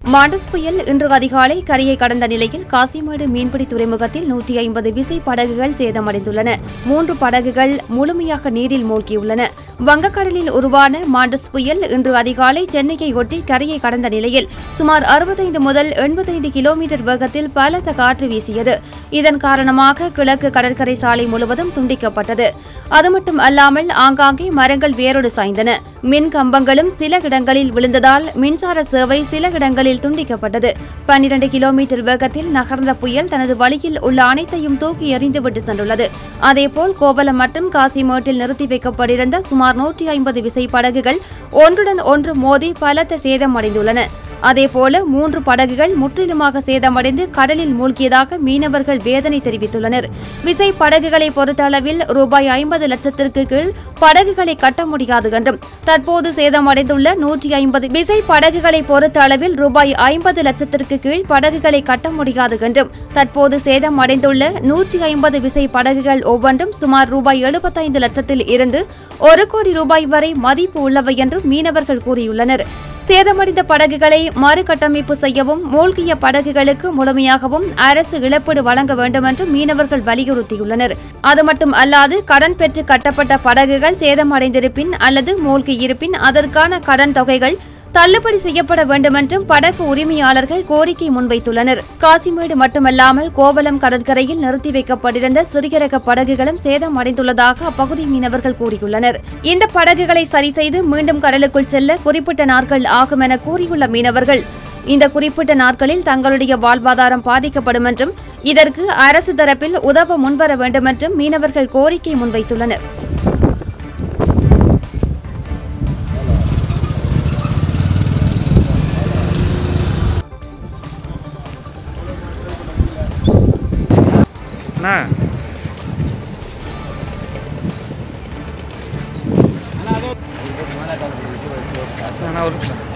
Mandous புயல் இன்று அதிகாலை கரையை கடந்த நிலையில் காசிமேடு மீன்பிடி துறைமுகத்தில் நூற்றி ஐம்பது விசை படகுகள் சேதமடைந்துள்ளன மூன்று படகுகள் முழுமையாக நீரில் மூழ்கியுள்ளன வங்கக்கடலில் உருவான மாண்டஸ் புயல் இன்று அதிகாலை சென்னையை ஒட்டி கரையை கடந்த நிலையில் சுமார் அறுபத்தைந்து முதல் எண்பத்தைந்து கிலோமீட்டர் வேகத்தில் பலத்த காற்று வீசியது இதன் காரணமாக கிழக்கு கடற்கரை சாலை முழுவதும் துண்டிக்கப்பட்டது அது மட்டும் அல்லாமல் ஆங்காங்கே மரங்கள் வேரோடு சாய்ந்தன மின் கம்பங்களும் சில இடங்களில் விழுந்ததால் மின்சார சேவை சில இடங்களில் துண்டிக்கப்பட்டது பன்னிரண்டு கிலோமீட்டர் வேகத்தில் நகர்ந்த புயல் தனது வழியில் உள்ள அனைத்தையும் தூக்கி எறிந்துவிட்டு சென்றுள்ளது அதேபோல் கோவளம் மற்றும் காசிமேட்டில் நிறுத்தி வைக்கப்பட்டிருந்த சுமார் நூற்றி ஐம்பது விசை படகுகள் ஒன்றுடன் ஒன்று மோதி பலத்த சேதம் அடைந்துள்ளன அதேபோல மூன்று படகுகள் முற்றிலுமாக சேதமடைந்து கடலில் மூழ்கியதாக மீனவர்கள் வேதனை தெரிவித்துள்ளனர் விசை படகுகளை பொறுத்த அளவில் ரூபாய் ஐம்பது லட்சத்திற்கு கீழ் படகுகளை கட்ட முடியாது என்றும் தற்போது சேதமடைந்துள்ள நூற்றி ஐம்பது விசை படகுகளை பொறுத்த அளவில் ரூபாய் ஐம்பது லட்சத்திற்கு கீழ் படகுகளை கட்ட முடியாது என்றும் தற்போது சேதம் அடைந்துள்ள நூற்றி ஐம்பது விசை படகுகள் ஒவ்வொன்றும் சுமார் ரூபாய் எழுபத்தைந்து லட்சத்தில் இருந்து ஒரு கோடி ரூபாய் வரை மதிப்பு உள்ளவை என்றும் மீனவர்கள் கூறியுள்ளனர் சேதமடைந்த படகுகளை மறுகட்டமைப்பு செய்யவும் மூழ்கிய படகுகளுக்கு முழுமையாகவும் அரசு இழப்பீடு வழங்க வேண்டும் என்று மீனவர்கள் வலியுறுத்தியுள்ளனர் அது மட்டும் அல்லாது கடன் பெற்று கட்டப்பட்ட படகுகள் சேதமடைந்திருப்பின் அல்லது மூழ்கியிருப்பின் அதற்கான கடன் தொகைகள் தள்ளுபடி செய்யப்பட வேண்டுமென்றும் படகு உரிமையாளர்கள் கோரிக்கை முன்வைத்துள்ளனர் காசிமேடு மட்டுமல்லாமல் கோவளம் கடற்கரையில் நிறுத்தி வைக்கப்பட்டிருந்த சிறிய ரக படகுகளும் சேதம் அடைந்துள்ளதாக அப்பகுதி மீனவர்கள் கூறியுள்ளனர் இந்த படகுகளை சரி செய்து மீண்டும் கடலுக்குள் செல்ல குறிப்பிட்ட நாட்கள் ஆகும் என கூறியுள்ள மீனவர்கள் இந்த குறிப்பிட்ட நாட்களில் தங்களுடைய வாழ்வாதாரம் பாதிக்கப்படும் என்றும் இதற்கு அரசு தரப்பில் உதவ முன்வர வேண்டுமென்றும் மீனவர்கள் கோரிக்கை முன்வைத்துள்ளனர் அண்ணா அண்ணா ஒரு நிமிஷம்